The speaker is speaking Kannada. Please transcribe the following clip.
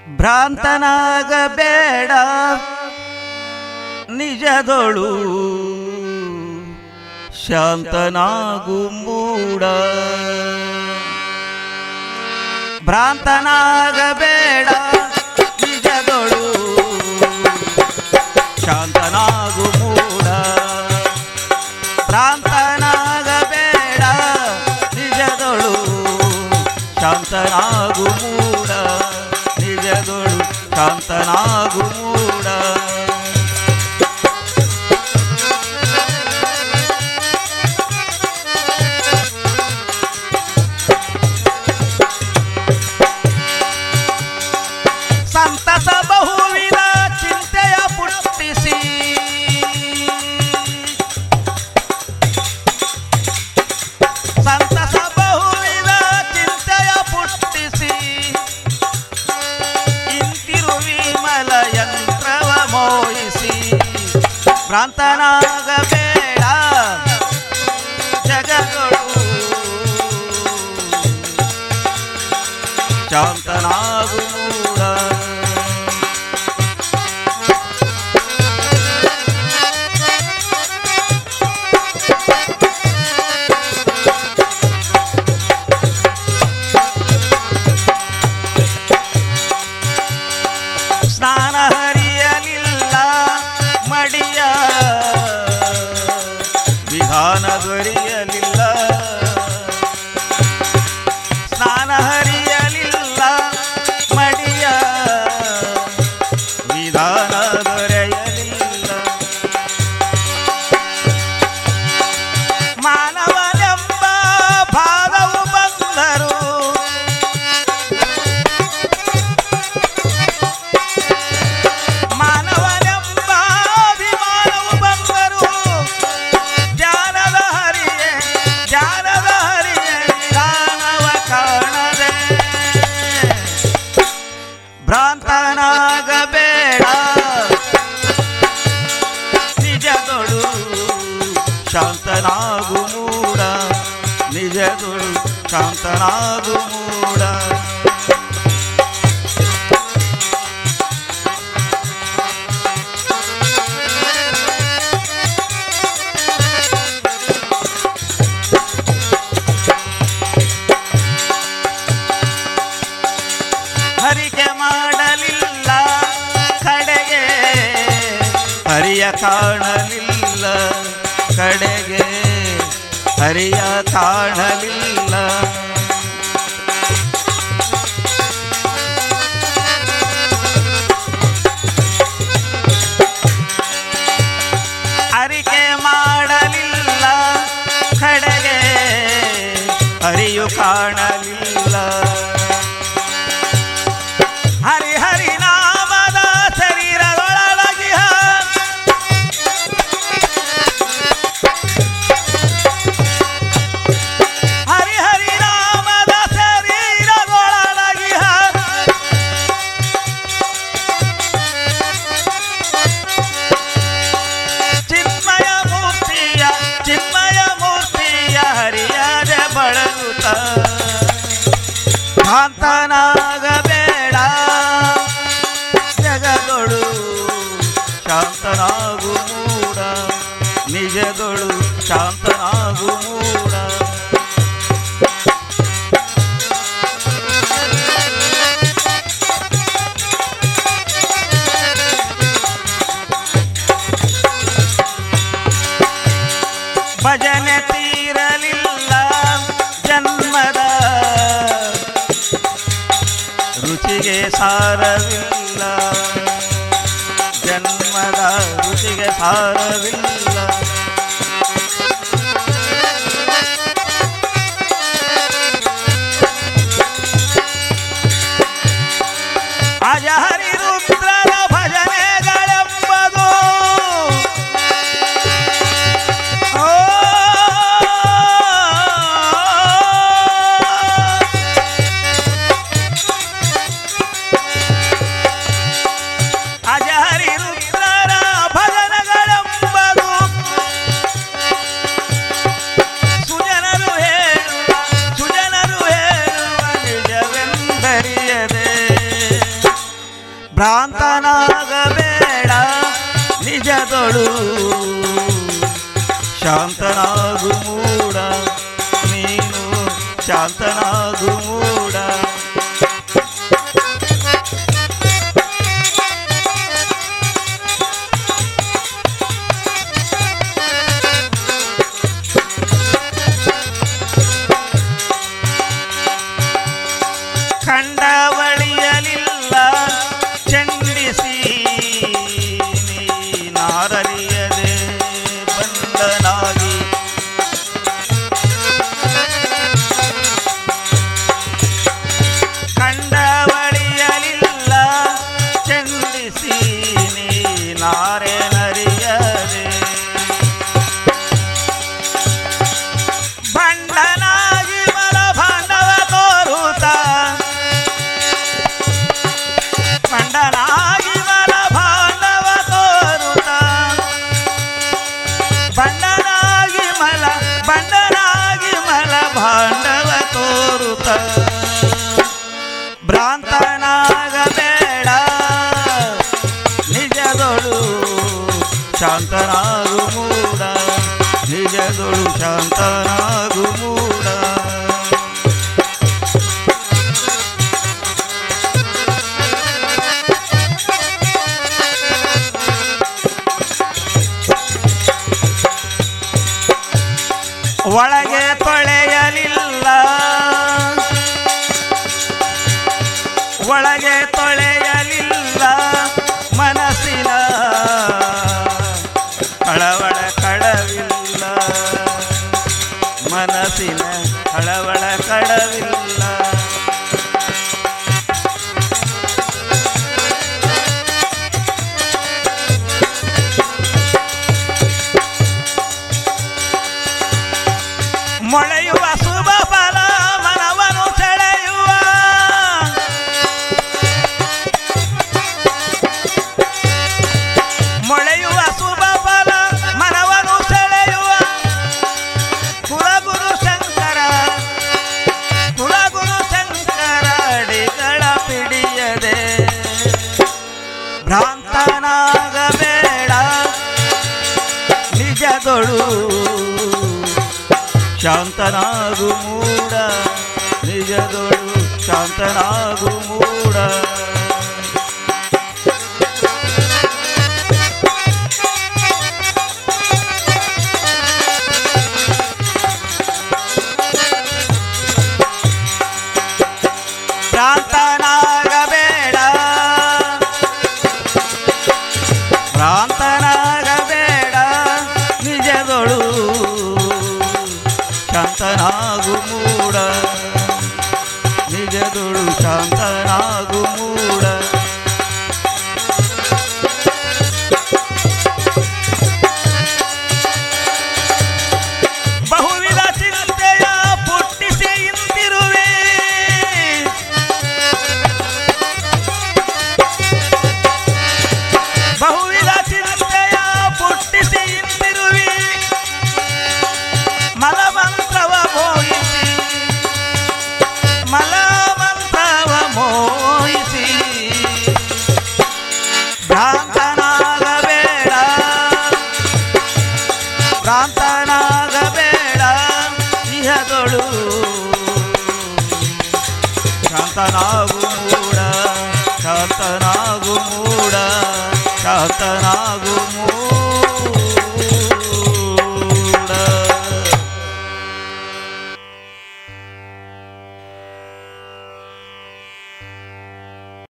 ಭ್ರಾಂತನಾಗಬೇಡ ನಿಜದೊಳು ಶಾಂತನಾಗು ಮೂಡ ಭ್ರಾಂತನಾಗಬೇಡ ನಿಜದೊಳು ಶಾಂತನಾಗು ಮೂಡ ಭ್ರಾಂತನಾಗಬೇಡ ನಿಜದೊಳು ಶಾಂತನಾಗು ಮೂಡ ನಿಜದೊಳು ಶಾಂತನಾಗು ಮೂಡ ಸಂತಸ ಬಹುವಿಧ ಚಿಂತೆಯ ಪುಟ್ಟಿಸಿ ಸಂತಸ ಬಹುವಿಧ ಚಿಂತೆಯ ಪುಟ್ಟಿಸಿ ಇಂತಿರುವಿ ಮಲ ಯಂತ್ರವ ಮೋಹಿಸಿ ಭ್ರಾಂತನಾಗಬೇಡ ಜಗಗಳು ಶಾಂತನಾಗು ಮೂಡ ಸ್ನಾನ ಹರಿಯಲಿಲ್ಲ ಮಡಿಯ ವಿಧಾನ ದೊರೆಯಲಿಲ್ಲ ಸ್ನಾನ ಹರಿಯಲಿಲ್ಲ ಮಡಿಯ ವಿಧಾನ ದೊರೆಯಲಿಲ್ಲ ಮಾನವನೆಂಬ ಭಾರವು ಬಂದರು ಮಾನವನೆಂಬ ಅಭಿಮಾನವು ಬಂದರು ಜ್ಞಾನದ ಹರಿಯೇ ಜ್ಞಾನದ ಹರಿಯೇ ಜ್ಞಾನವ ಕಾಣದೆ ಭ್ರಾಂತನಾಗಬೇಡ ನಿಜಗಳು ಶಾಂತನಾಗು ಮೂಡ ನಿಜಗಳು ಶಾಂತನಾಗು ಮೂಡ ಹರಿಕೆ ಮಾಡಲಿಲ್ಲ ಕಡೆಗೆ ಹರಿಯ ಕಾಣಲಿಲ್ಲ ಕಡೆಗೆ ಹರಿಯ ಕಾಣಲಿಲ್ಲ ಅರಿಕೆ ಮಾಡಲಿಲ್ಲ ಕಡೆಗೆ ಹರಿಯು ಕಾಣಲಿಲ್ಲ ಹರಿ ಹರಿ ನಾಮದ ಶರೀರದೊಳಗಿಹ ಹರಿ ಹರಿ ನಾಮದ ಶರೀರದೊಳಗಿಹ ಚಿನ್ಮಯ ಮೂರ್ತಿಯ ಚಿನ್ಮಯ ಮೂರ್ತಿಯ ಹರಿಯದ ಬಳಗುತ್ತ ಶಾಂತನಾಗಬೇಡ ಜಗದೊಳು ಶಾಂತನಾಗು ಮೂಡ ನಿಜದೊಳು ಶಾಂತನಾಗು ಮೂಡ ಭಜನೆ ತೀರಲಿಲ್ಲ ಜನ್ಮದ ರುಚಿಗೆ ಸಾರವಿಲ್ಲ ಜನ್ಮದ ರುಚಿಗೆ ಸಾರವಿಲ್ಲ ಅಜ ಹರಿ ರುದ್ರರ ಭಜನೆಗಳೆಂಬುದು ಓ ಅಜ ಹರಿ ರುದ್ರರ ಭಜನೆಗಳೆಂಬುದು ಶಾಂತನಾಗು ಮೂಡ ಕಂಡವಳಿಯಲಿಲ್ಲ ಚಂಡಿಸಿ ನಾರರಿಯದೆ ಬಂದನಾಗಿ ಕಂಡವಳಿಯಲಿಲ್ಲ ಚಂಡಿಸಿ ನಾರೆ ನರಿಯದೆ ಬಂಡನಾಗಿ ಮಲ ಭಾಂಡವ ತೋರುತ್ತ ಬಂಡನಾಗಿ ಮಲ ಭಾಂಡವ ತೋರುತ್ತ ಬಂಡನಾಗಿ ಮಲ ಬಂಡನಾಗಿ ಮಲ ಭಾಂಡವ ತೋರುತ್ತ ಭ್ರಾಂತನಾಗಬೇಡ ನಿಜದೊಳು ಶಾಂತನಾಗು ಮೂಡ ನಿಜದೊಳು ಶಾಂತನಾಗು ಮೂಡ ಒಳಗೆ ತೊಳೆಯಲಿಲ್ಲ ಒಳಗೆ ತೊಳೆಯಲಿಲ್ಲ ಮನಸ್ಸಿನ ಕಳವಳ ಕಡವಿಲ್ಲ ಮನಸ್ಸಿನ ಕಳವಳ ಕಡವಿಲ್ಲ ಮೊಳೆಯುವ ಶುಭ ಫಲ ಮನವನ್ನು ಸೆಳೆಯುವ ಮೊಳೆಯುವ ಶುಭ ಫಲ ಮನವನ್ನು ಸೆಳೆಯುವ ಕುಲಗುರು ಶಂಕರ ಕುಲಗುರು ಶಂಕರ ಅಡಿಗಳ ಪಿಡಿಯದೆ ಭ್ರಾಂತನಾಗಬೇಡ ನಿಜದೊಳು ಶಾಂತನಾಗು ಮೂಡ ನಿಜದೊಳು ಶಾಂತನಾಗು ಮೂಡ ಭ್ರಾಂತನಾಗಬೇಡ ಭ್ರಾಂತನಾಗಬೇಡ ನಿಜದೊಳು ಶಾಂತನಾಗು ಮೂಡ ನಿಜದೊಳು ಶಾಂತನಾಗು ಮೂಡ ಬಹುವಿಧ ಚಿಂತೆಯ ಪುಟ್ಟಿಸಿ ಇಂದಿರುವೆ ಬಹುವಿಧ ಚಿಂತೆಯ ಪುಟ್ಟಿಸಿ ಇಂದಿರುವಿ ಮಲಮಂತ್ರವ ಮೋಹಿಸಿ ಮಲಮಂತ್ರವ ಮೋಹಿಸಿ ಭ್ರಾಂತನಾಗಬೇಡ ಭ್ರಾಂತನಾಗಬೇಡ ಇಹದೊಳು ಶಾಂತನಾಗು ಮೂಡ ಶಾಂತನಾಗು ಮೂಡ ಶಾಂತನಾಗು ಮೂಡ